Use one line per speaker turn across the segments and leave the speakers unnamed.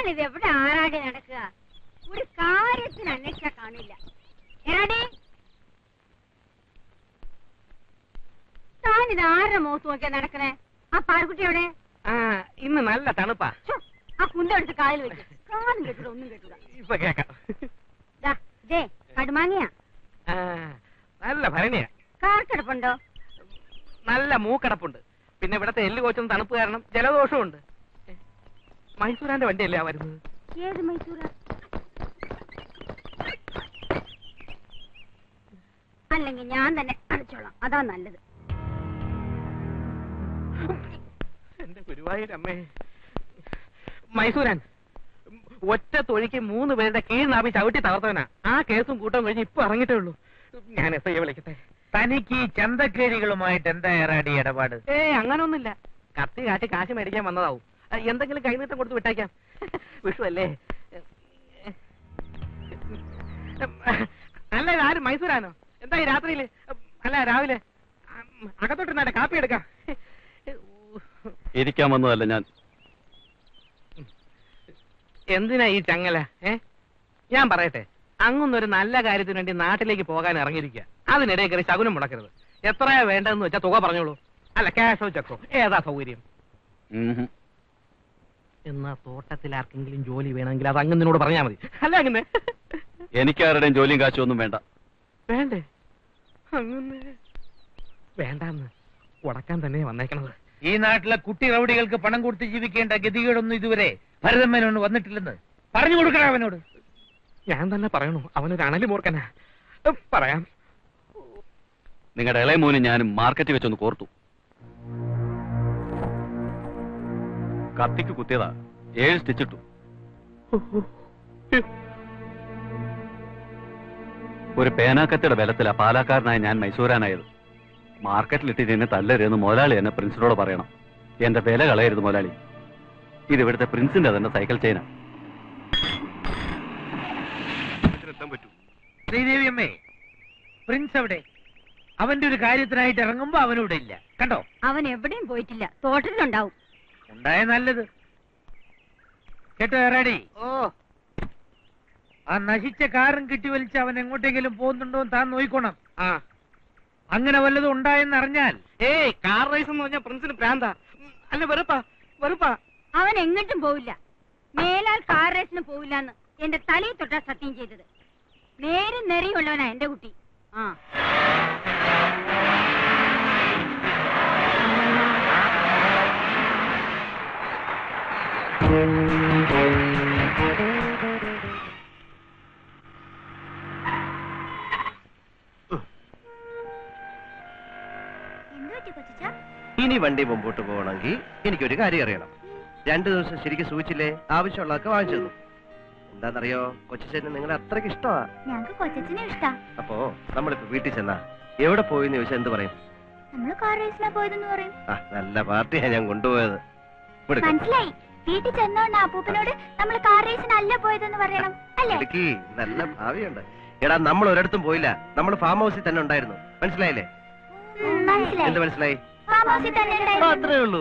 താനിത് എവിടെ ആരാടി നടക്കുക ഒരു കാര്യത്തിന് അന്വേഷിച്ചാ കാണില്ല എടാടി താനിത് ആരുടെ മുഖത്ത് നോക്കിയാ നടക്കണേ ആ പാർക്കുട്ടി എവിടെ
ആ ഇന്ന് നല്ല തണുപ്പാ
ഛോ, ആ കുന്തെടുത്ത് കാലിൽ വെച്ചു കാലും കെട്ടില്ല ഒന്നും കെട്ടില്ല
ഇപ്പൊ കേക്കാം
ദാ, ദേ കടുമാങ്ങിയാ
ആ, നല്ല ഭരണിയാ
കാർക്കിടപ്പുണ്ടോ
നല്ല മൂക്കടപ്പുണ്ട് പിന്നെ ഇവിടത്തെ എല്ല് കോച്ചുന്ന തണുപ്പ് കാരണം ജലദോഷമുണ്ട് മൈസൂരാന്റെ വണ്ടിയല്ലേ ആ വരുന്നത്
ഏത് മൈസൂര അല്ലെങ്കിൽ ഞാൻ തന്നെ അടച്ചോളാം അതാ നല്ലത്
എന്റെ ഗുരുവായൂരമ്മേ മൈസൂരാൻ ഒറ്റ തൊഴിക്ക് മൂന്ന് പേരുടെ കീഴ്നാഭി ചവിട്ടി തകർത്തവനാ ആ കേസും കൂട്ടം കഴിഞ്ഞ് ഇപ്പൊ ഇറങ്ങിട്ടേ ഉള്ളൂ ഞാൻ എസ് ഐയെ വിളിക്കട്ടെ
തനിക്ക് ഈ ചന്തക്കേരികളുമായിട്ട് എന്താ ഏറാടി ഇടപാട്
ഏ അങ്ങനൊന്നുമില്ല കത്തി കാട്ടി കാശ് മേടിക്കാൻ വന്നതാവും അഹ് എന്തെങ്കിലും കൈനീട്ടം കൊടുത്ത് വിട്ടേക്കാം വിഷു അല്ലേ അല്ല ആരും മൈസൂരാനോ എന്താ ഈ രാത്രിയില് അല്ല രാവിലെ ഉം, അകത്തോട്ടിരുന്നാട്ടെ കാപ്പി എടുക്കാം
ഇരിക്കാൻ വന്നതല്ല ഞാൻ
എന്തിനാ ഈ ചങ്ങല ഏ ഞാൻ പറയട്ടെ അങ്ങൊന്നൊരു നല്ല കാര്യത്തിന് വേണ്ടി നാട്ടിലേക്ക് പോകാൻ ഇറങ്ങിയിരിക്കുക അതിനിടെ കയറി ശകുനം മുടക്കരുത് എത്രയാ വേണ്ടതെന്ന് വെച്ചാൽ തുക പറഞ്ഞോളൂ അല്ല ക്യാഷോ ചെക്കോ ഏതാ സൗകര്യം
ഉം.
എന്നാ തോട്ടത്തിൽ ആർക്കെങ്കിലും ജോലി വേണമെങ്കിൽ അത് അങ്ങനോട് പറഞ്ഞാൽ മതി അല്ല അങ്ങനെ
എനിക്കാരുടെയും ജോലിയും കാശും ഒന്നും വേണ്ട
വേണ്ടേ അങ്ങനെ വേണ്ടാന്ന് ഉടക്കാൻ തന്നെ വന്നേക്കണത്
ഈ നാട്ടിലെ കുട്ടി റൗഡികൾക്ക് പണം കൊടുത്ത് ജീവിക്കേണ്ട ഗതികേടൊന്നും ഇതുവരെ ഭരതമ്മനോട് വന്നിട്ടില്ലെന്ന് പറഞ്ഞു കൊടുക്കണ അവനോട്
ഞാൻ തന്നെ പറയണു അവനൊരു അണലി മൂർക്കനാ ഉം, പറയാം
നിങ്ങളുടെ ഇളയ മോനും ഞാനും മാർക്കറ്റിൽ വെച്ചൊന്ന് കോർത്തു കത്തിക്ക് കുത്തിയതാ ഏഴ് സ്റ്റിച്ചിട്ടു ഒരു പേനാക്കത്തിയുടെ ബലത്തിലാ പാലാക്കാരനായ ഞാൻ മൈസൂരാനായത് മാർക്കറ്റിലിട്ട് എന്നെ തല്ലരുതെന്ന് മുതലാളി എന്നെ പ്രിൻസിനോട് പറയണം എന്റെ വില കളയരുത് മുതലാളി ഇത് ഇവിടുത്തെ പ്രിൻസിന്റെ തന്നെ സൈക്കിൾ ചെയിനാ
ശ്രീദേവി അമ്മേ പ്രിൻസ് എവിടെ അവന്റെ ഒരു കാര്യത്തിനായിട്ട് ഇറങ്ങുമ്പോ അവനിവിടെ ഇല്ല കണ്ടോ
അവൻ എവിടെയും പോയിട്ടില്ല തോട്ടത്തിലുണ്ടാവും
ഉണ്ടായ നല്ലത് കേട്ടോ ഏറാടി
ഓ
ആ നശിച്ച കാറും കിട്ടി വലിച്ച് അവൻ എങ്ങോട്ടെങ്കിലും പോകുന്നുണ്ടോ എന്ന് താൻ നോയിക്കോണം
ആ
അങ്ങനെ വല്ലതും ഉണ്ടായെന്ന് അറിഞ്ഞാൽ
ഏയ് കാർ റേസ് എന്ന് പറഞ്ഞ പ്രിൻസിന് പ്രാന്താ ഉം, അല്ല വെറുപ്പാ വെറുപ്പാ
അവൻ എങ്ങോട്ടും പോവില്ല മേലാൽ കാർ റേസിന് പോവില്ലെന്ന് എന്റെ തലയിൽ തൊട്ടാ സത്യം ചെയ്തത് നേരും നെറിയുള്ളവനാ എന്റെ കുട്ടി ആ
ഇനി വണ്ടി മുമ്പോട്ട് പോകണമെങ്കിൽ എനിക്കൊരു കാര്യം അറിയണം രണ്ടു ദിവസം ശരിക്കും സൂചിച്ചില്ലേ ആവശ്യമുള്ളതൊക്കെ വാങ്ങിച്ചു തന്നു എന്താണെന്നറിയോ കൊച്ചച്ഛന് നിങ്ങളെ അത്രയ്ക്ക് ഇഷ്ടമാ
ഞങ്ങക്ക് കൊച്ചച്ഛനെ ഇഷ്ടാ
അപ്പോ നമ്മളിപ്പോ വീട്ടിൽ ചെന്നാ എവിടെ പോയി എന്ന് ചോദിച്ചാൽ എന്ത് പറയും
നമ്മള് കാർ റേസിലാ പോയതെന്ന് പറയും
ആ നല്ല പാർട്ടിയാ ഞാൻ കൊണ്ടുപോയത് ഇവിടെ നിൽക്ക്.
മനസ്സിലായി വീട്ടിൽ ചെന്നോണ്ട് അപ്പൂപ്പനോട് നമ്മൾ കാർ റേസിനല്ല പോയതെന്ന് പറയണം അല്ലേ
ഇടുക്കി നല്ല ഭാവിയുണ്ട് എടാ നമ്മൾ ഒരിടത്തും പോയില്ല നമ്മൾ ഫാം ഹൗസിൽ തന്നെ ഉണ്ടായിരുന്നു മനസ്സിലായില്ലേ
ഉം, മനസ്സിലായി
എന്ത് മനസ്സിലായി
ഫാം ഹൗസിൽ തന്നെ
ആ,
ഉണ്ടായിരുന്നു.
അത്രേ ഉള്ളൂ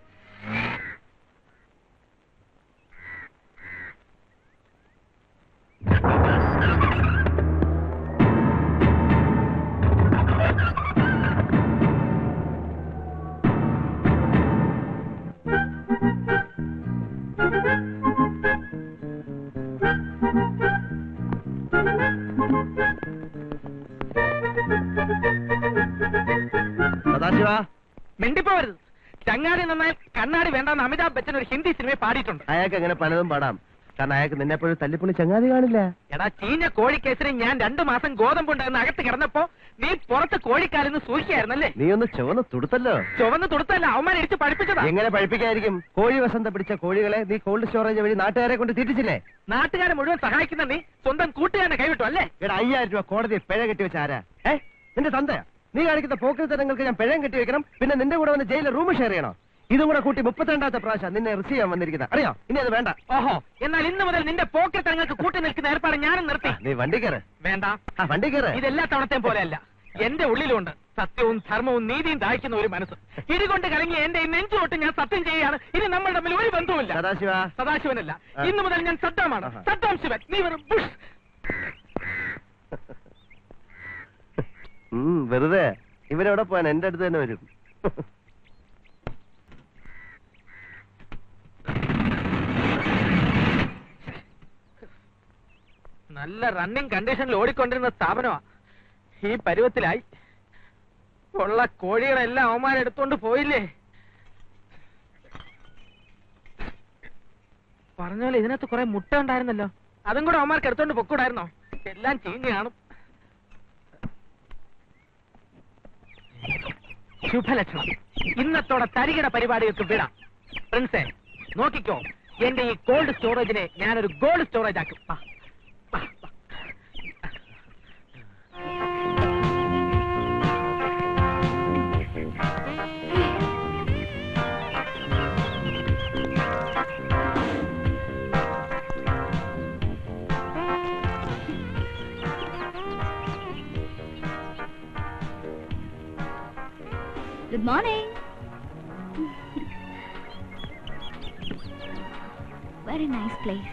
സദാശിവ
മിണ്ടിപ്പോവരുത് ചങ്ങാടി നന്നാൽ കണ്ണാടി വേണ്ടെന്ന് അമിതാഭ് ബച്ചൻ ഒരു ഹിന്ദി സിനിമയിൽ പാടിയിട്ടുണ്ട്
അയാൾക്ക് എങ്ങനെ പലതും പാടാം കാരണം അയാൾക്ക് നിന്നെ എപ്പോഴും തല്ലിപ്പൊളി ചങ്ങാതി കാണില്ല
എടാ ചീഞ്ഞ കോഴിക്കേസിന് ഞാൻ രണ്ടു മാസം ഗോതമ്പുണ്ടായിരുന്ന അകത്ത് കിടന്നപ്പോ നീ പുറത്ത് കോഴിക്കാലിന്ന് സൂക്ഷിക്കായിരുന്നല്ലേ
നീ ഒന്ന് ചുവന്ന് തുടുത്തല്ലോ
ചുവന്ന് തുടുത്തല്ല അവന്മാരെ ഇടിച്ച് പഠിപ്പിച്ചതാ
എങ്ങനെ പഴിപ്പിക്കായിരിക്കും കോഴി വസന്ത പിടിച്ച കോഴികളെ നീ കോൾഡ് സ്റ്റോറേജ് വഴി നാട്ടുകാരെ കൊണ്ട് തീറ്റിച്ചില്ലേ
നാട്ടുകാരെ മുഴുവൻ സഹായിക്കുന്ന നീ സ്വന്തം കൂട്ടുകാരനെ കൈവിട്ടു അല്ലേ
എടാ അയ്യായിരം രൂപ കോടതിയിൽ പിഴ കെട്ടി വെച്ച ആരാ ഏ നിന്റെ തന്തയാ നീ കാണിക്കുന്ന പോക്കൃതരങ്ങൾക്ക് ഞാൻ പിഴം കെട്ടി വെക്കണം പിന്നെ നിന്റെ കൂടെ വന്ന് ജയിലിൽ റൂം ഷെയർ ചെയ്യണോ ഇതും കൂടെ കൂട്ടി മുപ്പത്തിരണ്ടാമത്തെ പ്രാവശ്യം നിന്നെ റിസീവ് ചെയ്യാൻ വന്നിരിക്കുന്നത് അറിയോ ഇനി അത് വേണ്ട
ഓഹോ എന്നാൽ ഇന്ന് മുതൽ നിന്റെ പോക്കറ്റ് തങ്ങൾക്ക് കൂട്ടി നിൽക്കുന്ന ഏർപ്പാട് ഞാനും നിർത്തി
ആ, നീ വണ്ടി കയറ്
വേണ്ട
ആ വണ്ടി കയറ്
ഇതെല്ലാ തവണത്തെയും പോലെയല്ല എന്റെ ഉള്ളിലുണ്ട് സത്യവും ധർമ്മവും നീതിയും ദാഹിക്കുന്ന ഒരു മനസ്സ് ഇതുകൊണ്ട് കലങ്ങി എന്റെ ഈ നെഞ്ചുതൊട്ട് ഞാൻ സത്യം ചെയ്യുകയാണ് ഇനി നമ്മൾ തമ്മിൽ ഒരു ബന്ധവുമില്ല
സദാശിവ
സദാശിവനല്ല
ആ.
ഇന്നു മുതൽ ഞാൻ സദ്ദാമാണ്
ആഹാ.
സദ്ദാം ശിവൻ നീ വെറും ബുഷ്
ഉം, വെറുതെ ഇവരെവിടെ പോയാൻ എന്റെ അടുത്ത് തന്നെ വരും
നല്ല റണ്ണിങ് കണ്ടീഷനിൽ ഓടിക്കൊണ്ടിരുന്ന സ്ഥാപനമാ ഈ പരുവത്തിലായി ഉള്ള കോഴികളെല്ലാം അവന്മാരെടുത്തോണ്ട് പോയില്ലേ പറഞ്ഞ പോലെ ഇതിനകത്ത് കുറെ മുട്ട ഉണ്ടായിരുന്നല്ലോ അതും കൂടെ അവന്മാർക്ക് എടുത്തോണ്ട് പൊക്കൂടായിരുന്നോ എല്ലാം ചീഞ്ഞ് കാണും ശുഭലക്ഷണം ഇന്നത്തോടെ തരികിട പരിപാടികൾക്ക് വിടാം പ്രിൻസേ നോക്കിക്കോ എന്റെ ഈ കോൾഡ് സ്റ്റോറേജിനെ ഞാനൊരു ഗോൾഡ് സ്റ്റോറേജ് ആക്കും വാ, വാ, വാ.
Good morning very nice place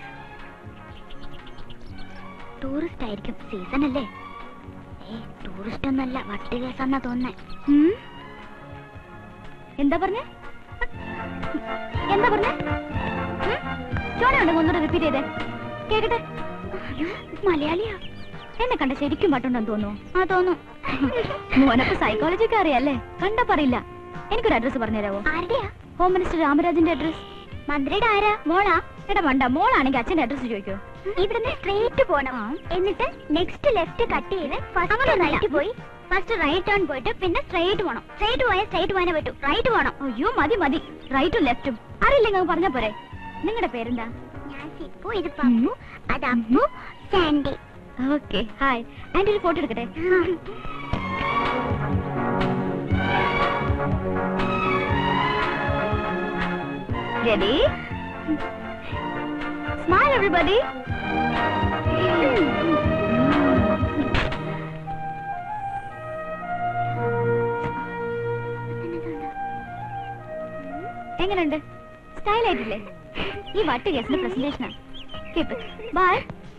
tourist ആയിരിക്കും സീസൺ അല്ലേ ഏ ടൂറിസ്റ്റ് ഒന്നല്ല വട്ടി കേസാന്നാ തോന്നുന്നേ ഉം? എന്താ പറഞ്ഞേ എന്താ പറഞ്ഞേ ചോടയുണ്ട് ഒന്നുകൂടെ റിപ്പീറ്റ് ചെയ്തേ കേക്കട്ടെ മലയാളിയാ എന്നെ കണ്ട ശരിക്കും പാട്ടുണ്ടെന്ന് തോന്നുന്നു ആ തോന്നുന്നു മോനപ്പോ സൈക്കോളജി ഒക്കെ അറിയാല്ലേ കണ്ട പറയില്ല എനിക്കൊരു അഡ്രസ് പറഞ്ഞുതരാവോ ആരുടെയാ ഹോം മിനിസ്റ്റർ രാമരാജന്റെ അഡ്രസ് മന്ത്രിയുടെ ആരാ മോളാ എടാ മണ്ട മോളാണെങ്കിൽ അച്ഛന്റെ അഡ്രസ് ചോദിക്കോ ഇവിടുന്ന് സ്ട്രേറ്റ് പോണം എന്നിട്ട് നെക്സ്റ്റ് ലെഫ്റ്റ് കട്ട് ചെയ്ത് ഫസ്റ്റ് റൈറ്റ് പോയി ഫസ്റ്റ് റൈറ്റ് ടേൺ പോയിട്ട് പിന്നെ സ്ട്രേറ്റ് പോണം സ്ട്രേറ്റ് പോയാൽ സ്ട്രേറ്റ് പോയാനേ പറ്റൂ റൈറ്റ് പോണം അയ്യോ മതി മതി റൈറ്റും ലെഫ്റ്റും അറിയില്ലെങ്കിൽ പറഞ്ഞ പോരെ നിങ്ങളുടെ പേരെന്താ ഞാൻ സിപ്പു ഇത് പപ്പു അത് Appu Sandy okay hi aunty ഒരു ഫോട്ടോ എടുക്കട്ടെ Ready? Smile, everybody. എങ്ങനെയുണ്ട് സ്റ്റൈൽ ആയിട്ടില്ലേ ഈ വട്ട് കേസിന്റെ പ്രസന്റേഷനാ കേപ്പ് ബൈ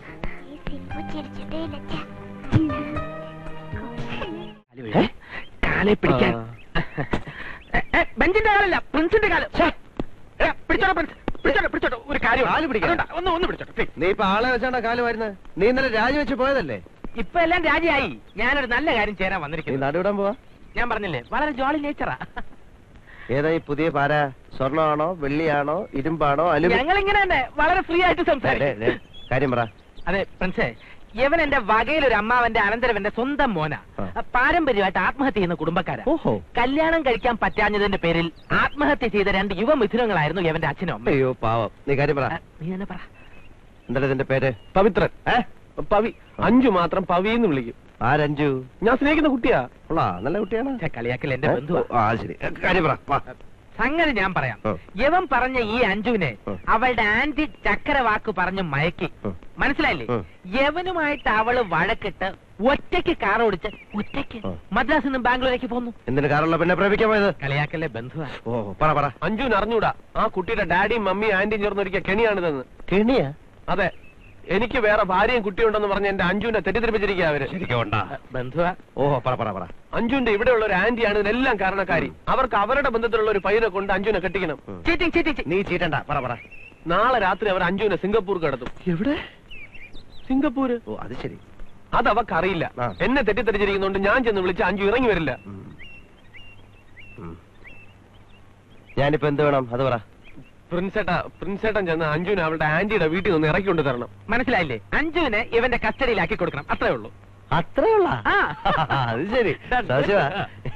ഏ? കാലെ പിടിക്കാൻ ഏ, ഏ, ബെഞ്ചിന്റെ കാലല്ല പ്രിൻസിന്റെ കാലം ഏ, പിടിച്ചോട്ടോ പ്രിൻസ് പിടിച്ചോട്ടോ പിടിച്ചോട്ടോ ഒരു കാര്യം
കാല് പിടിക്കാൻ?
അതുകൊണ്ടാ, ഒന്ന് ഒന്ന് പിടിച്ചോട്ടോ please.
നീ ഇപ്പൊ ആളെ വെച്ചാണ്ടാ കാല് വരുന്നത് നീ ഇന്നലെ രാജിവെച്ച് പോയതല്ലേ
ഇപ്പൊ എല്ലാം രാജിയായി ഞാനൊരു നല്ല കാര്യം ചേരാൻ
നീ
വന്നിരിക്കുന്നു
നടുവിടാൻ പോവാ
ഞാൻ പറഞ്ഞില്ലേ വളരെ ജോളി നേച്ചറാ
ഏതാ ഈ പുതിയ പാര സ്വർണ്ണമാണോ വെള്ളിയാണോ ഇരുമ്പാണോ അലുമിനിയം
ഞങ്ങൾ ഇങ്ങനെ തന്നെ വളരെ ഫ്രീ ആയിട്ട് സംസാരിക്കും
കാര്യം പറ
അതെ പ്രിൻസേ യവൻ എന്റെ വകയിലൊരു അമ്മാവന്റെ അനന്തരവന്റെ സ്വന്തം മോന
ആ.
പാരമ്പര്യമായിട്ട് ആത്മഹത്യ ചെയ്യുന്ന കുടുംബക്കാരാ
ഓഹോ
കല്യാണം കഴിക്കാൻ പറ്റാഞ്ഞതിന്റെ പേരിൽ ആത്മഹത്യ ചെയ്ത രണ്ട് യുവമിഥുനങ്ങളായിരുന്നു യവന്റെ അച്ഛനും അമ്മയും
അയ്യോ പാവം നീ കാര്യം പറ
ആ, നീ തന്നെ പറ
എന്താ ഇതിന്റെ പേര്
പവിത്രൻ
ഏ
പവി അഞ്ചു മാത്രം പവി എന്ന് വിളിക്കും
ആരഞ്ചു
ഞാൻ സ്നേഹിക്കുന്ന കുട്ടിയാ
ഉള്ളാ നല്ല കുട്ടിയാണ്
ഛെ, കളിയാക്കൽ എന്റെ
ഏ?
ബന്ധുവാ
ആ ശരി ഏ, കാര്യം പറ വാ.
സംഗതി ഞാൻ പറയാം
ആ.
യവൻ പറഞ്ഞ ഈ അഞ്ജുവിനെ
ആ.
അവളുടെ ആന്റി ചക്കര വാക്ക് പറഞ്ഞ് മയക്കി
ആ.
മനസ്സിലായില്ലേ
ആ.
യവനുമായിട്ട് അവള് വഴക്കിട്ട് ഒറ്റയ്ക്ക് കാർ ഓടിച്ച് ഒറ്റയ്ക്ക്
ആ.
മദ്രാസിൽ നിന്നും ബാംഗ്ലൂരേക്ക് പോന്നു
എന്തിന് കാറുള്ള പിന്നെ പ്രേമിക്കാൻ പോയത്
കളിയാക്കല്ലേ ബന്ധുവാ
ഓ പറ പറ
അഞ്ജുവിന് അറിഞ്ഞൂടാ ആ കുട്ടിയുടെ ഡാഡിയും മമ്മിയും ആന്റിയും ചേർന്നൊരിക്കൽ കെണിയാണിതെന്ന്
കെണിയാ
അതെ എനിക്ക് വേറെ ഭാര്യയും കുട്ടിയുണ്ടെന്ന് പറഞ്ഞ് എന്റെ അഞ്ജുവിനെ തെറ്റിദ്ധരിപ്പിച്ചിരിക്കുക അവര്
ശരിക്കും
ബന്ധുവാ
ഓ പറ പറ പറ
അഞ്ജുവിന്റെ ഇവിടെയുള്ള ഒരു ആന്റിയാണ് ഇതിനെല്ലാം കാരണക്കാരി അവർക്ക് അവരുടെ ബന്ധത്തിലുള്ള ഒരു പയ്യനെ കൊണ്ട് അഞ്ജുവിനെ കെട്ടിക്കണം
ഉം.
ചീറ്റിങ് ചീറ്റിങ്
നീ ചീറ്റണ്ട പറ പറ
നാളെ രാത്രി അവർ അഞ്ജുവിനെ സിംഗപ്പൂർ കടത്തും
എവിടെ
സിംഗപ്പൂര്
ഓ അത് ശരി
അത് അവക്കറിയില്ല
ആ.
എന്നെ തെറ്റിദ്ധരിച്ചിരിക്കുന്നോണ്ട് ഞാൻ ചെന്ന് വിളിച്ച് അഞ്ജു ഇറങ്ങി വരില്ല
ഉം. ഉം. ഞാനിപ്പോ എന്ത് വേണം അത് പറ
പ്രിൻസേട്ട പ്രിൻസേട്ടൻ ചെന്ന് അഞ്ജുവിനെ അവളുടെ ആന്റിയുടെ വീട്ടിൽ നിന്ന് ഇറക്കി കൊണ്ട് തരണം
മനസ്സിലായില്ലേ അഞ്ജുവിനെ ഇവന്റെ കസ്റ്റഡിയിലാക്കി കൊടുക്കണം അത്രേ ഉള്ളൂ
അത്രയുള്ള
ആ.
അത് ശരി
Done.
സദാശിവ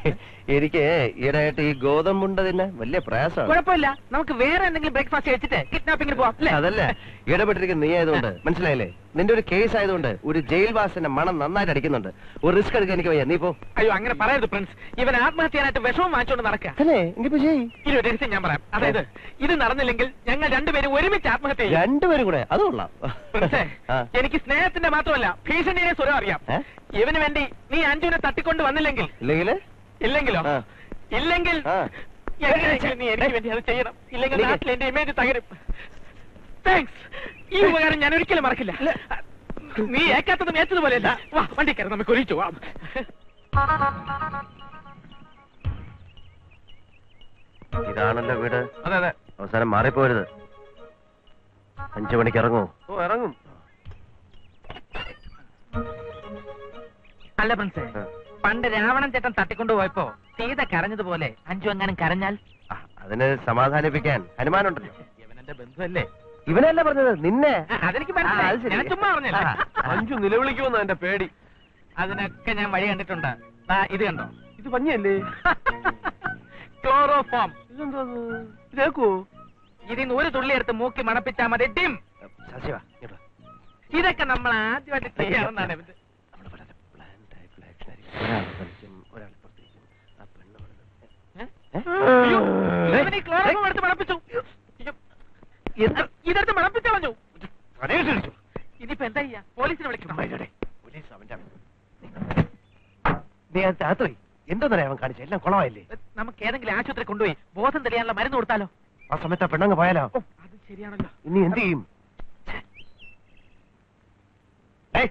എനിക്ക് ഈയിടെയായിട്ട് ഈ ഗോതമ്പുണ്ട തന്നെ വലിയ പ്രയാസമാണ്
കുഴപ്പമില്ല നമുക്ക് വേറെ എന്തെങ്കിലും ബ്രേക്ക്ഫാസ്റ്റ് കഴിച്ചിട്ട് കിഡ്നാപ്പിംഗിന് പോവാം അല്ലേ
അതല്ല ഇടപെട്ടിരിക്കുന്ന നീ ആയതുകൊണ്ട് മനസ്സിലായില്ലേ നിന്റെ ഒരു കേസ് ആയതുകൊണ്ട് ഒരു ജയിൽ വാസിന്റെ മണം നന്നായിട്ട് അടിക്കുന്നുണ്ട് ഒരു റിസ്ക് എടുക്കാൻ എനിക്ക് വയ്യ നീ പോ
അയ്യോ അങ്ങനെ പറയരുത് പ്രിൻസ് ഇവൻ ആത്മഹത്യ ചെയ്യാനായിട്ട് വിഷമം വാങ്ങിച്ചോണ്ട് നടക്കുക
അല്ലേ എങ്കിപ്പോ ചെയ്
ഇനി ഒരു രഹസ്യം ഞാൻ പറയാം അതായത് ഇത് നടന്നില്ലെങ്കിൽ ഞങ്ങൾ രണ്ടുപേരും ഒരുമിച്ച് ആത്മഹത്യ ചെയ്യും
രണ്ടുപേരും കൂടെ അത് കൊള്ളാം
പ്രിൻസേ,
ആ.
എനിക്ക് സ്നേഹത്തിന്റെ മാത്രമല്ല ഭീഷണിയുടെ സ്വരം അറിയാം
ഏ?
ഇവന് വേണ്ടി നീ അഞ്ജുവിനെ തട്ടിക്കൊണ്ട് വന്നില്ലെങ്കിൽ
ഇല്ലെങ്കില്
ഇല്ലെങ്കിലോ
ആ.
ഇല്ലെങ്കിൽ
ആ.
എങ്ങനെയെങ്കിലും നീ എനിക്ക് വേണ്ടി അത് ചെയ്യണം ഇല്ലെങ്കിൽ
നിക്ക്.
നാട്ടിൽ എന്റെ ഇമേജ് തകരും താങ്ക്സ് ഈ ഉപകാരം ഞാൻ ഒരിക്കലും മറക്കില്ല നീ ഏക്കാത്തതും ഏറ്റതുപോലെയല്ല വാ വണ്ടി കയറി നമുക്ക് ഒഴിച്ചു വാ
ഇതാണല്ലോ വീട്
അതെ അതെ
അവസാനം മാറിപ്പോരുത് അഞ്ചു മണിക്ക് ഇറങ്ങൂ
ഓ ഇറങ്ങും
അല്ല പ്രിൻസേ
ആ.
പണ്ട് രാവണൻ ചേട്ടൻ തട്ടിക്കൊണ്ടു പോയപ്പോ സീത കരഞ്ഞതുപോലെ അഞ്ചു എങ്ങാനും കരഞ്ഞാൽ
ആ, അതിന് സമാധാനിപ്പിക്കാൻ ഹനുമാനുണ്ടല്ലോ
ഇവനെന്റെ ബന്ധുവല്ലേ
ഇവനല്ല പറഞ്ഞത് നിന്നെ
ആ, അതെനിക്ക്
ആ, അത്
മനസ്സിലായി
ശരി.
ഞാൻ ചുമ്മാ പറഞ്ഞല്ലേ
ആ.
അഞ്ചു നിലവിളിക്കുമെന്നാ എന്റെ പേടി
അതിനൊക്കെ ഞാൻ വഴി കണ്ടിട്ടുണ്ട് ദാ ഇത് കണ്ടോ
ഇത് പഞ്ഞിയല്ലേ
ക്ലോറോഫോം
ഇതെന്തോ ഇതേക്കോ
ഇതിൽ ഒരു തുള്ളി എടുത്ത് മൂക്കി മണപ്പിച്ചാ മതി ഡിം
ശശിവാ ഇങ്ങോട്ട് വാ.
ഇതൊക്കെ നമ്മൾ ആദ്യമായിട്ട് ചെയ്യാവുന്നതാണ് ഇത്.
നമ്മുടെ വളരെ planned ആയിട്ടുള്ള action ആയിരിക്കും. ഒരാൾ വലിക്കും, ഒരാൾ പുറത്തേക്കും. ആ പെണ്ണ് അവിടെ നിന്ന്.
ഏ?
ഏ?
അയ്യോ,
ഏ?
ഇവൻ ഈ ക്ലോറോഫോം എടുത്ത് മണപ്പിച്ചു അയ്യോ, ഇതെടുത്ത് മണപ്പിച്ചു കളഞ്ഞു
തലയിട്ട് ഇടിച്ചു.
ഇനിയിപ്പോ എന്താ ചെയ്യാ പോലീസിനെ വിളിക്കണം
അമ്മായിടെ, പോലീസ് അവന്റെ അവിടെ. നീ അത് അകത്ത് പോയി എന്തോന്നറിയാ അവൻ കാണിച്ച എല്ലാം കുളമായില്ലേ
നമുക്ക് ഏതെങ്കിലും ആശുപത്രി കൊണ്ടുപോയി ബോധം തെളിയാനുള്ള മരുന്ന് കൊടുത്താലോ
ആ സമയത്ത് ആ പെണ്ണങ്ങ് പോയാലോ
ഓ അത് ശരിയാണല്ലോ
ഇനി എന്ത് ചെയ്യും ഏയ്,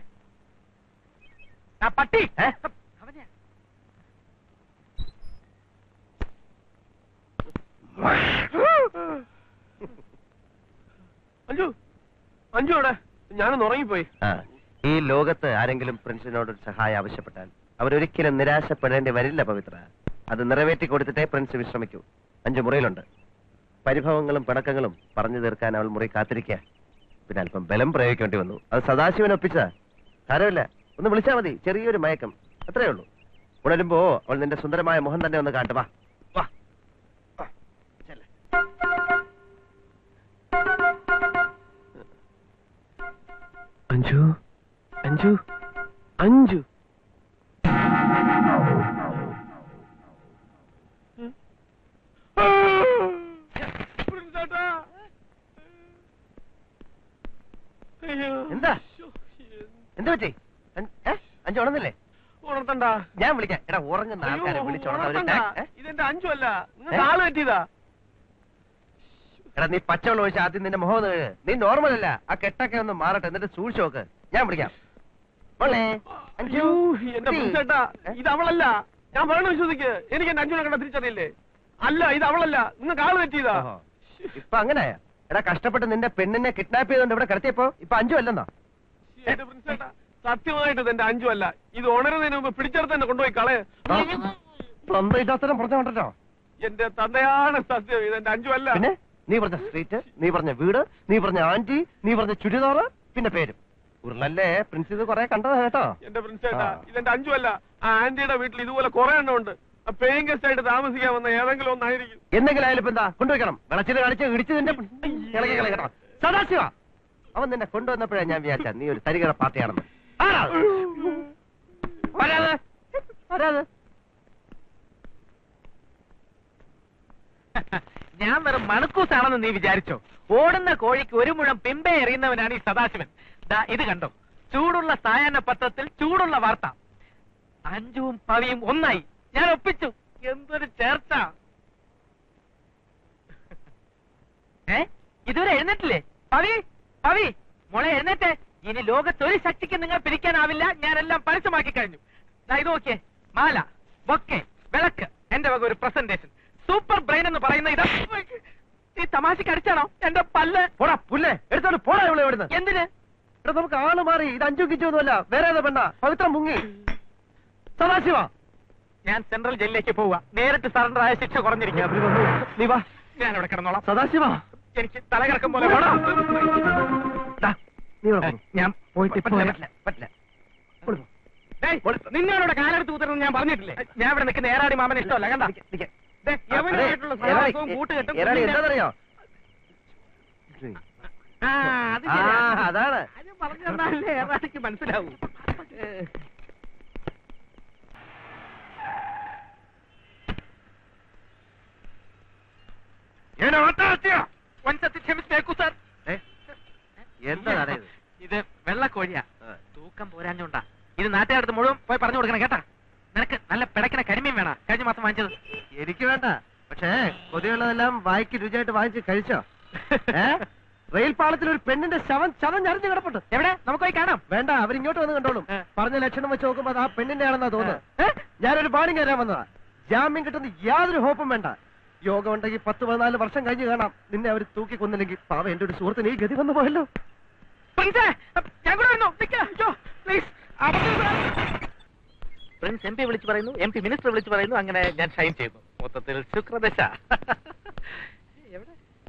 ആ പട്ടി
ഏ?
അവനെ
അഞ്ചു അഞ്ചു അവിടെ ഞാനൊന്ന് ഉറങ്ങിപ്പോയി
ആ, ഈ ലോകത്ത് ആരെങ്കിലും പ്രിൻസിനോട് ഒരു സഹായം ആവശ്യപ്പെട്ടാൽ അവരൊരിക്കലും നിരാശപ്പെടേണ്ടി വരില്ല പവിത്ര അത് നിറവേറ്റി കൊടുത്തിട്ടേ പ്രിൻസ് വിശ്രമിക്കൂ അഞ്ചു മുറിയിലുണ്ട് പരിഭവങ്ങളും പിണക്കങ്ങളും പറഞ്ഞു തീർക്കാൻ അവൾ മുറി കാത്തിരിക്കുക പിന്നെ അല്പം ബലം പ്രയോഗിക്കേണ്ടി വന്നു അത് സദാശിവൻ ഒപ്പിച്ചതാ സാരമില്ല ഒന്ന് വിളിച്ചാൽ മതി ചെറിയൊരു മയക്കം അത്രേ ഉള്ളൂ ഉണരുമ്പോ അവൾ നിന്റെ സുന്ദരമായ മുഖം തന്നെ ഒന്ന് കാട്ടുവാ വാ വാ. ചെല്ല്.
അഞ്ചു അഞ്ചു അഞ്ചു
എന്താ? എന്ത് പറ്റി അൻ- ഏ? അഞ്ചു ഉണർന്നില്ലേ
ഉണർത്തണ്ട
ഞാൻ വിളിക്കാം എടാ ഉറങ്ങുന്ന ആൾക്കാരെ
അയ്യോ,
വിളിച്ചോളാം
ഉണർത്തണ്ട.
ഏ?
ഇതെന്റെ അഞ്ചു അല്ല
ഏ?
നിങ്ങൾക്ക് ആള് പറ്റിയതാ
എടാ നീ പച്ചവെള്ളം ഒഴിച്ച് ആദ്യം നിന്റെ മുഖം ഒന്ന് കഴുക്. നീ നോർമൽ അല്ല ആ കെട്ടൊക്കെ ഒന്ന് മാറട്ടെ എന്നിട്ട് സൂക്ഷിച്ച് നോക്ക് ഞാൻ വിളിക്കാം മോളെ, അഞ്ജു.
അയ്യോ, എന്റെ
കുട്ടി.
ചേട്ടാ
ഏ?
ഇത് അവളല്ല ഞാൻ പറയണ വിശ്വസിക്ക് എനിക്ക് എന്റെ അഞ്ചുനെ കണ്ട തിരിച്ചറിയില്ലേ അല്ല ഇത് അവളല്ല നിങ്ങൾക്ക് ആള് പറ്റിയതാ
ഓഹോ. ഇപ്പൊ അങ്ങനെയാ എടാ കഷ്ടപ്പെട്ട് നിന്റെ പെണ്ണിനെ കിഡ്നാപ്പ് ചെയ്തോണ്ട് ഇവിടെ കിടത്തിയപ്പോ ഇപ്പൊ അഞ്ചു അല്ലെന്നോ
എന്റെ പ്രിൻസേട്ടാ സത്യമായിട്ട് ഇത് എന്റെ അഞ്ചു അല്ല ഇത് ഉണരുന്നതിന് മുമ്പ് പിടിച്ചെടുത്ത് തന്നെ കൊണ്ടുപോയി കളയ
സ്വന്തം ഇടാത്തരം പറഞ്ഞു കണ്ടോ
എന്റെ തന്തയാണ് സത്യം ഇത് എന്റെ അഞ്ചു അല്ല
പിന്നെ നീ പറഞ്ഞ സ്ട്രീറ്റ് നീ പറഞ്ഞ വീട് നീ പറഞ്ഞ ആന്റി നീ പറഞ്ഞ ചുരിദാറ് പിന്നെ പേരും ഉരുളല്ലേ പ്രിൻസ് ഇത് കൊറേ കണ്ടതാ കേട്ടോ
എന്റെ പ്രിൻസേട്ടാ
ആ.
ഇതെന്റെ അഞ്ചു അല്ല ആ ആന്റിയുടെ വീട്ടിൽ ഇതുപോലെ കുറെ എണ്ണം ഉണ്ട് പേയിങ് ഗസ്റ്റ് ആയിട്ട് താമസിക്കാൻ വന്ന ഏതെങ്കിലും ഒന്നായിരിക്കും
എന്തെങ്കിലും ആയാലും ഇപ്പൊ എന്താ കൊണ്ടുവയ്ക്കണം വെളച്ചിൽ കാണിച്ച് ഇടിച്ച് നിന്റെ ഇളകി കളി കേട്ടോ സദാശിവ അവൻ നിന്നെ കൊണ്ടുവന്നപ്പോഴേ ഞാൻ വിചാരിച്ച നീ ഒരു തരികട പാർട്ടിയാണെന്ന് ആരാ അത്? ആരാ അത്? ആരാ അത്?
ഞാൻ വെറും മണക്കൂസാണെന്ന് നീ വിചാരിച്ചോ ഓടുന്ന കോഴിക്ക് ഒരു മുഴം പിമ്പെ എറിയുന്നവനാണ് ഈ സദാശിവൻ ദാ ഇത് കണ്ടോ ചൂടുള്ള സായാഹ്ന പത്രത്തിൽ ചൂടുള്ള വാർത്ത അഞ്ചുവും പവിയും ഒന്നായി ഞാൻ ഒപ്പിച്ചു എന്തൊരു ചേർച്ച ഏ ഇതുവരെ എഴുന്നേറ്റില്ലേ പവി പവി മോളെ എഴുന്നേറ്റേ ഇനി ലോകത്തൊരു ശക്തിക്ക് നിങ്ങൾ പിരിക്കാനാവില്ല ഞാനെല്ലാം പരസ്യമാക്കി കഴിഞ്ഞു ദാ ഇത് നോക്കിയേ മാല ബൊക്കെ വിളക്ക് എന്റെ വക ഒരു പ്രസന്റേഷൻ സൂപ്പർ ബ്രെയിൻ എന്ന് പറയുന്ന ഇത് ഈ തമാശക്ക് അടിച്ചാണോ എന്റെ പല്ല്
പോടാ പുല്ലേ എടുത്തോണ്ട് പോടാ ഇവിടെ ഇവിടുന്ന്
എന്തിന്
എടാ നമുക്ക് ആള് മാറി ഇത് അഞ്ചു കിച്ചു ഒന്നുമല്ല വേറെ ഏതാ പെണ്ണ പവിത്രം മുങ്ങി സദാശിവ
ഞാൻ സെൻട്രൽ ജയിലിലേക്ക് പോവുക നേരിട്ട് സറണ്ടർ ആയ ശിക്ഷ കുറഞ്ഞിരിക്കുക
നീ വാ
ഞാൻ ഇവിടെ കിടന്നോളാം
സദാശിവ
എനിക്ക് തലകറക്കം പോലെ പോടാ.
ദാ, നീ ഇവിടെ പോ.
ഞാൻ പോയിട്ട് ഇപ്പൊ
പറ്റില്ല,
വരാം.
പറ്റില്ല, പറ്റില്ല. ഇവിടെ പോ.
ഏയ്, നിന്നോട് കാലെടുത്ത് കുത്തരുന്ന് ഞാൻ പറഞ്ഞിട്ടില്ലേ ഞാൻ ഇവിടെ നിൽക്കുന്ന ഏറാടി മാമന് ഇഷ്ടമല്ല കണ്ട ദേ, യവനുമായിട്ടുള്ള സഹവാസവും കൂട്ടുകെട്ടും
ഏതാടി
കുഞ്ഞിന്റെ-
എന്താണെന്നറിയോ
ആ, അത്
ആ
ശരിയാ.
അതാണ്
അത് പറഞ്ഞു തന്നാലേ ഏറാടിക്ക് മനസ്സിലാവൂ ഏ. വൻസത്തി ക്ഷമിച്ചേക്കൂ സാർ
ഏ? എന്താ നടയത്
ഇത് വെള്ളക്കോഴിയാ
ആ.
തൂക്കം പോരാഞ്ഞോണ്ടാ ഇത് നാട്ടുകാരടുത്ത് മുഴുവൻ പോയി പറഞ്ഞു കൊടുക്കണം കേട്ടാ നിനക്ക് നല്ല പിടക്കണ കരിമീൻ വേണ കഴിഞ്ഞ മാസം വാങ്ങിച്ചത്
എനിക്ക് വേണ്ട പക്ഷേ കൊതിയുള്ളതെല്ലാം വായിക്ക് രുചിയായിട്ട് വാങ്ങിച്ച് കഴിച്ചോ ഏ റെയിൽ പാളത്തിൽ ഒരു പെണ്ണിന്റെ ശവം ശവം ഞറിഞ്ഞു കിടപ്പുണ്ട്
എവിടെ നമുക്ക് പോയി കാണാം
വേണ്ട അവരിങ്ങോട്ട് വന്ന് കണ്ടോളും
ഏ.
പറഞ്ഞ ലക്ഷണം വെച്ച് നോക്കുമ്പോ അത് ആ പെണ്ണിന്റെ ആണെന്നാ തോന്നുന്നത് ഞാനൊരു പാണിങ് തരാൻ വന്നതാ ജാമ്യം കിട്ടുന്ന യാതൊരു ഹോപ്പും വേണ്ട യോഗം ഉണ്ടെങ്കിൽ പത്ത് പതിനാല് വർഷം കഴിഞ്ഞ് കാണാം നിന്നെ അവർ തൂക്കി കൊന്നില്ലെങ്കിൽ പാവ എന്റെ ഒരു സുഹൃത്തിന് ഈ ഗതി വന്നു പോയല്ലോ
പ്രിൻസേ ഞാൻ കൂടെ വരുന്നു നിക്ക്. അയ്യോ, please. അവിടെ നിന്ന് പ്രിൻസ് എം പി വിളിച്ചു പറയുന്നു എം പി മിനിസ്റ്റർ വിളിച്ചു പറയുന്നു അങ്ങനെ ഞാൻ ഷൈൻ ചെയ്യുന്നു മൊത്തത്തിൽ ശുക്രദശ എവിടെ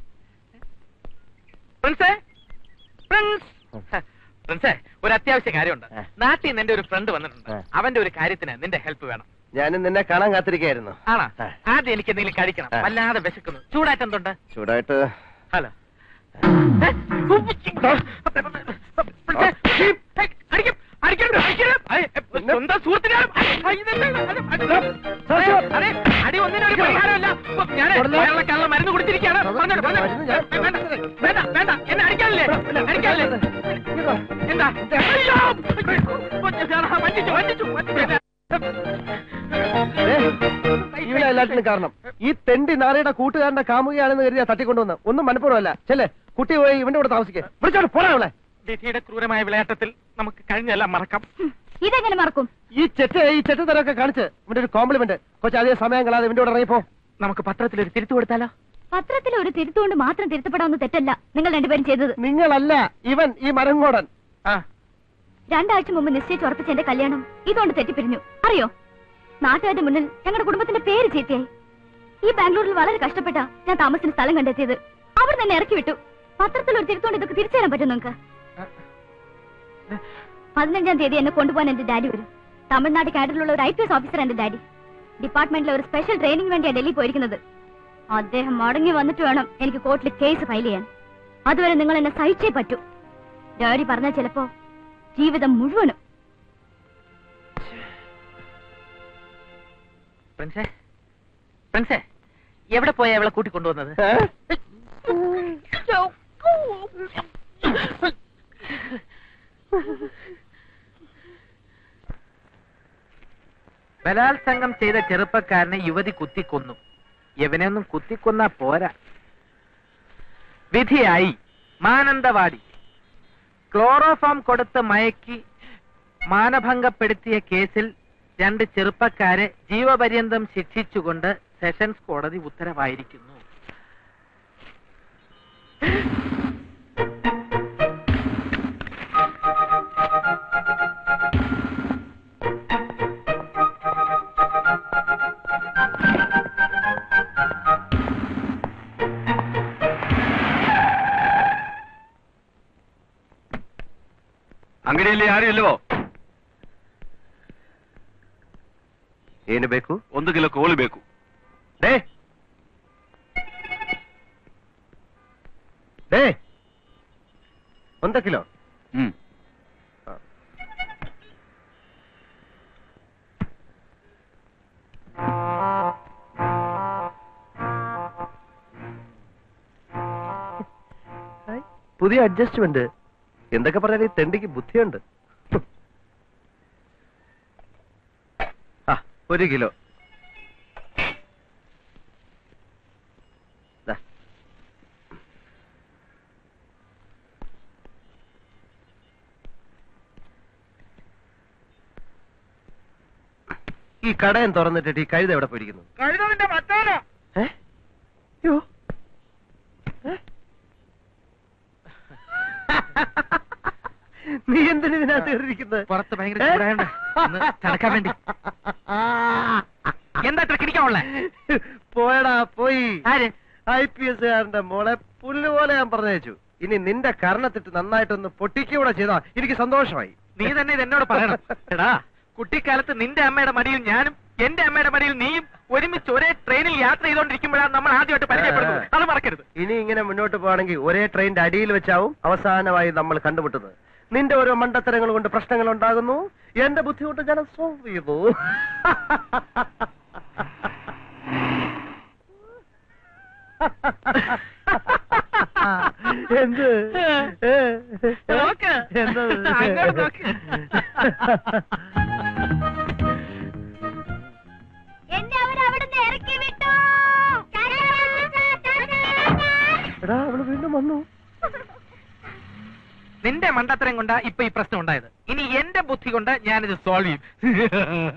പ്രിൻസേ പ്രിൻസ് പ്രിൻസേ ഒരു അത്യാവശ്യ കാര്യമുണ്ട്
ഏ.
നാട്ടിൽ നിന്ന് എന്റെ ഒരു ഫ്രണ്ട് വന്നിട്ടുണ്ട്
ഏ.
അവന്റെ ഒരു കാര്യത്തിന് നിന്റെ ഹെൽപ്പ് വേണം
ഞാനും നിന്നെ കാണാൻ കാത്തിരിക്കായിരുന്നു
ആണോ
ഏ.
ആദ്യം എനിക്ക് എന്തെങ്കിലും കഴിക്കണം
ഏ.
വല്ലാതെ വിശക്കുന്നു ചൂടായിട്ട് എന്തുണ്ട്
ചൂടായിട്ട്
ഹലോ സ്വന്തം സുഹൃത്തിനാണ് അടി ഒന്നിനൊരു പരിഹാരമല്ല ഞാൻ വയറിളക്കാനുള്ള മരുന്ന് കുടിച്ചിരിക്കുകയാണ് പറഞ്ഞോട്ടെ, പറഞ്ഞോട്ടെ. വേണ്ട വേണ്ട വേണ്ട എന്നെ അടിക്കാനില്ലേ അടിക്കാനില്ലേ എന്താ അയ്യോ! വഞ്ചിച്ചു വഞ്ചിച്ചു വഞ്ചിച്ചു.
ഇവിടെ എല്ലാത്തിനും കാരണം ഈ തെണ്ടി നാരയുടെ കൂട്ടുകാരന്റെ കാമുകയാണെന്ന് കരുതിയാ തട്ടിക്കൊണ്ടുവന്ന് ഒന്നും മനഃപൂർവ്വമല്ല ചെല്ലേ കുട്ടി പോയി ഇവന്റെ കൂടെ താമസിക്കേ വിളിച്ചോട്ട് പോടാ അവളെ
വിധിയുടെ ക്രൂരമായ വിളയാട്ടത്തിൽ നമുക്ക് കഴിഞ്ഞെല്ലാം മറക്കാം
ഇതെങ്ങനെ മറക്കും
ഈ ചെറ്റ് ഈ ചെറ്റ് തരമൊക്കെ കാണിച്ച് ഇവന്റെ ഒരു കോംപ്ലിമെന്റ് കൊച്ചു അധികം സമയം കളാതെ ഇവന്റെ കൂടെ ഇറങ്ങിപ്പോ
നമുക്ക് പത്രത്തിൽ ഒരു തിരുത്തു കൊടുത്താലോ
പത്രത്തിൽ ഒരു തിരുത്തുകൊണ്ട് മാത്രം തിരുത്തപ്പെടാവുന്ന തെറ്റല്ല നിങ്ങൾ രണ്ടുപേരും ചെയ്തത്
നിങ്ങളല്ല ഇവൻ ഈ മരങ്ങോടൻ
ആ
രണ്ടാഴ്ച മുമ്പ് നിശ്ചയിച്ച് ഉറപ്പിച്ച എന്റെ കല്യാണം ഇതുകൊണ്ട് തെറ്റിപ്പിരിഞ്ഞു അറിയോ നാട്ടുകാരുടെ മുന്നിൽ ഞങ്ങളുടെ കുടുംബത്തിന്റെ പേര് ചീത്തയായി ഈ ബാംഗ്ലൂരിൽ വളരെ കഷ്ടപ്പെട്ട ഞാൻ താമസിക്കുന്ന സ്ഥലം കണ്ടെത്തിയത് അവർ തന്നെ ഇറക്കി വിട്ടു പത്രത്തിൽ ഒരു തിരുത്തോണ്ട് ഇതൊക്കെ തിരിച്ചു തരാൻ പറ്റും നിങ്ങൾക്ക് പതിനഞ്ചാം തീയതി എന്നെ കൊണ്ടുപോകാൻ എന്റെ ഡാഡി വരും തമിഴ്നാട് കാഡറിലുള്ള ഒരു ഐ പി എസ് ഓഫീസർ എന്റെ ഡാഡി ഡിപ്പാർട്ട്മെന്റിലെ ഒരു സ്പെഷ്യൽ ട്രെയിനിങ് വേണ്ടിയാണ് ഡൽഹി പോയിരിക്കുന്നത് അദ്ദേഹം മടങ്ങി വന്നിട്ട് വേണം എനിക്ക് കോർട്ടിൽ കേസ് ഫയൽ ചെയ്യാൻ അതുവരെ നിങ്ങൾ എന്നെ സഹിച്ചേ പറ്റൂ ഡാഡി പറഞ്ഞാൽ ചിലപ്പോ ജീവിതം മുഴുവനും
പ്രിൻസേ പ്രിൻസേ എവിടെ പോയാ അവളെ കൂട്ടിക്കൊണ്ടുവന്നത് ബലാത്സംഗം ചെയ്ത ചെറുപ്പക്കാരനെ യുവതി കുത്തിക്കൊന്നു ഇവനെയൊന്നും കുത്തിക്കൊന്നാ പോരാ വിധിയായി മാനന്തവാടി ക്ലോറോഫോം കൊടുത്ത് മയക്കി മാനഭംഗപ്പെടുത്തിയ കേസിൽ രണ്ട് ചെറുപ്പക്കാരെ ജീവപര്യന്തം ശിക്ഷിച്ചുകൊണ്ട് സെഷൻസ് കോടതി ഉത്തരവായിരിക്കുന്നു
ಅಂಗಡಿಯಲ್ಲಿ ಯಾರು ಇಲ್ವೋ
ಏನು ಬೇಕು
ಒಂದು ಕಿಲೋ ಕೋಳಿ ಬೇಕು
ಡೇ ಡೇ ಒಂದು ಕಿಲೋ
ಹ್ಮ್
പുതിയ അഡ്ജസ്റ്റ്മെന്റ് എന്തൊക്കെ പറഞ്ഞാൽ ഈ തെണ്ടിക്ക് ബുദ്ധിയുണ്ട് ആ ഒരു കിലോ ദാ. ഈ കടയും തുറന്നിട്ടിട്ട് ഈ കഴുത എവിടെ പോയിരിക്കുന്നു
കഴുതതിന്റെ മറ്റാനോ
ഏ? യ്യോ. ഏ? നീ എന്തിനു ഇതിനകത്ത് കയറിയിരിക്കുന്നത്
പുറത്ത് ഭയങ്കര
ഏ?
ചൂടായോണ്ട് ഒന്ന് തണുക്കാൻ വേണ്ടി എന്താ ഇത്ര കിടിക്കാനുള്ള
പോയടാ പോയി
ആര്
ഐ പി എസ് കാരന്റെ മോളെ പുല്ലുപോലെ ഞാൻ പറഞ്ഞയച്ചു ഇനി നിന്റെ കർണത്തിട്ട് നന്നായിട്ടൊന്ന് പൊട്ടിക്കൂടെ ചെയ്താ എനിക്ക് സന്തോഷമായി
നീ തന്നെ ഇത് എന്നോട് പറയണം എടാ കുട്ടിക്കാലത്ത് നിന്റെ അമ്മയുടെ മടിയിൽ ഞാനും എന്റെ അമ്മയുടെ മടിയിൽ നീയും ഒരുമിച്ച് ഒരേ ട്രെയിനിൽ യാത്ര ചെയ്തുകൊണ്ടിരിക്കുമ്പോഴാണ് നമ്മൾ ആദ്യമായിട്ട് പരിചയപ്പെടുന്നത് അത് മറക്കരുത്
ഇനി ഇങ്ങനെ മുന്നോട്ട് പോവാണെങ്കിൽ ഒരേ ട്രെയിനിന്റെ അടിയിൽ വെച്ചാവും അവസാനമായി നമ്മൾ കണ്ടുമുട്ടുന്നത് നിന്റെ ഓരോ മണ്ടത്തരങ്ങൾ കൊണ്ട് പ്രശ്നങ്ങൾ ഉണ്ടാകുന്നു എന്റെ ബുദ്ധിമുട്ട് ഞാൻ സോൾവ് ചെയ്തു എന്ത്
നോക്ക്.
എന്തത്?
അങ്ങോട്ട് നോക്ക്.
എന്നെ അവർ അവിടുന്ന് ഇറക്കി വിട്ടു
എടാ അവള് വീണ്ടും വന്നു
നിന്റെ മണ്ടത്തരം കൊണ്ടാ ഇപ്പൊ ഈ പ്രശ്നം ഉണ്ടായത് ഇനി എന്റെ ബുദ്ധി കൊണ്ട് ഞാനിത് സോൾവ് ചെയ്യും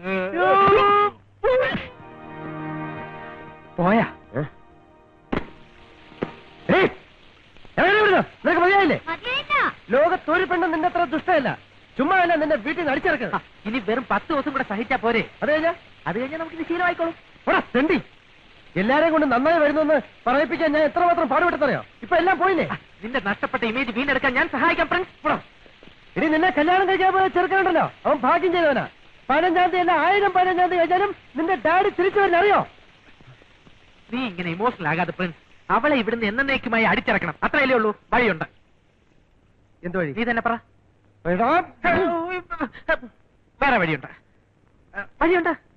പോയാ
ഏ? ഏയ്! ഇറങ്ങടി ഇവിടുന്ന്. നിനക്ക് മതിയായില്ലേ
മതിയായില്ല
ലോകത്ത് ഒരു പെണ്ണും നിന്റെ അത്ര ദുഷ്ടമല്ല ചുമ്മാ അല്ല നിന്നെ വീട്ടിൽ നിന്ന് അടിച്ചിറക്കുന്നത്
ഇനി വെറും പത്ത് ദിവസം കൂടെ സഹിച്ചാ പോരെ
അത് കഴിഞ്ഞാ
അത് കഴിഞ്ഞാൽ നമുക്ക് ഇത് ശീലമായിക്കോളും
പോടാ തെണ്ടി എല്ലാരെയും കൊണ്ട് നന്നായി വരുന്നെന്ന് പറയിപ്പിക്കാൻ ഞാൻ എത്രമാത്രം പാടുപെട്ടെന്നറിയോ ഇപ്പൊ എല്ലാം പോയില്ലേ
നിന്റെ നഷ്ടപ്പെട്ട ഇമേജ് വീണ്ടെടുക്കാൻ ഞാൻ സഹായിക്കാം ഫ്രണ്ട്സ്
പോടാ. ഇനി നിന്നെ കല്യാണം കഴിക്കാൻ പോയ ചെറുക്കനുണ്ടല്ലോ അവൻ ഭാഗ്യം ചെയ്തവനാ പതിനഞ്ചാം തീയതി അല്ല ആയിരം പതിനഞ്ചാം തീയതി കഴിഞ്ഞാലും നിന്റെ ഡാഡി തിരിച്ചു വരുന്ന അറിയോ
നീ ഇങ്ങനെ ഇമോഷണൽ ആകാതെ പ്രിൻസ് അവളെ ഇവിടുന്ന് എന്നേക്കുമായി അടിച്ചിറക്കണം അത്രയല്ലേ ഉള്ളൂ വഴിയുണ്ട്
എന്ത് വഴി
നീ തന്നെ പറ
എടാ,
വേറെ വഴിയുണ്ട് വഴിയുണ്ട്